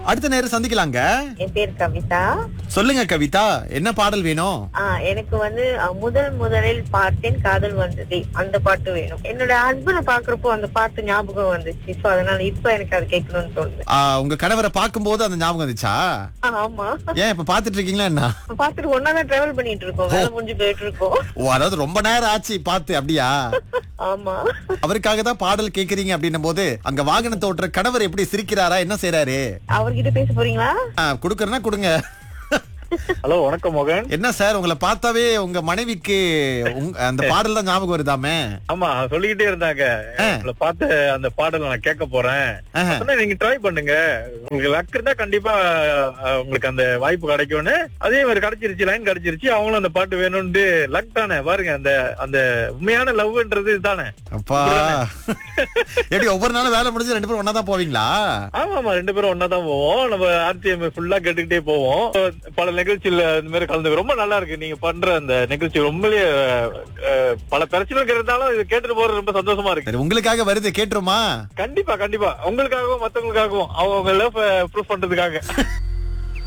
அடுத்த நேரம் சந்திக்கலாங்க என் பேர் கவிதா சொல்லுங்க கவிதா என்ன பாடல் வேணும் ஆ, எனக்கு வந்து அ, முதல் முதலில் பார்த்தேன் காதல் வந்ததே அந்த பாட்டு வேணும் என்னோட ஹஸ்பண்ட பாக்குறப்போ அந்த பாட்டு ஞாபகம் வந்துச்சு சோ அதனால இப்ப எனக்கு அது கேட்கணும்னு தோணுது ஆ, உங்க கணவரை பார்க்கும்போது அந்த ஞாபகம் வந்துச்சா ஆ, ஆமா ஏன் இப்ப பாத்துட்டு இருக்கீங்களா என்ன பாத்துட்டு ஒன்னாதான் டிராவல் பண்ணிட்டு இருக்கோம் வேலை முடிஞ்சு போயிட்டு இருக்கோம் ஓ அதாவது ரொம்ப நேரம் ஆச்சு பார்த்து அப்படியா ஆமா அவருக்காக தான் பாடல் கேக்குறீங்க அப்படின்னும் போது அங்க வாகனத்தை ஓட்டுற கணவர் எப்படி சிரிக்கிறாரா என்ன செய்யறாரு அவர்கிட்ட பேச போறீங்களா குடுக்கறனா கொடுங்க ஹலோ வணக்கம் மோகன் என்ன சார் உங்களை பார்த்தாவே உங்க மனைவிக்கு உங்க- அந்த பாடல் தான் ஞாபகம் வருதாமே ஆமா சொல்லிக்கிட்டே இருந்தாங்க உங்களை பார்த்து அந்த பாடலை நான் கேட்க போறேன் ஆஹா. சொன்னா நீங்க ட்ரை பண்ணுங்க உங்களுக்கு லக் இருந்தா கண்டிப்பா அஹ், உங்களுக்கு அந்த வாய்ப்பு கிடைக்கும்னு அதே மாதிரி கிடைச்சிருச்சு லைன் கிடைச்சிருச்சு அவங்களும் அந்த பாட்டு வேணும்னு லக் தானே பாருங்க அந்த அந்த உண்மையான லவ்ன்றது இதுதானே அப்பா எப்படி ஒவ்வொரு நாளும் வேலை முடிஞ்சு ரெண்டு பேரும் ஒன்னா தான் போவீங்களா ஆமா ஆமா ரெண்டு பேரும் ஒன்னா தான் போவோம் நம்ம ஆர்டிஎம் ஃபுல்லா கேட்டுக்கிட்டே போவோம் பல நிகழ்ச்சியில இந்த மாதிரி கலந்து ரொம்ப நல்லா இருக்கு நீங்க பண்ற அந்த நிகழ்ச்சி ரொம்பவே அஹ், பல பிரச்சனைகள் இருந்தாலும் இது கேட்டுட்டு போறது ரொம்ப சந்தோஷமா இருக்கு சரி உங்களுக்காக வருது கேட்டுருமா கண்டிப்பா கண்டிப்பா உங்களுக்காகவும் மத்தவங்களுக்காகவும் அவங்க லவ் ப்ரூஃப் பண்றதுக்காக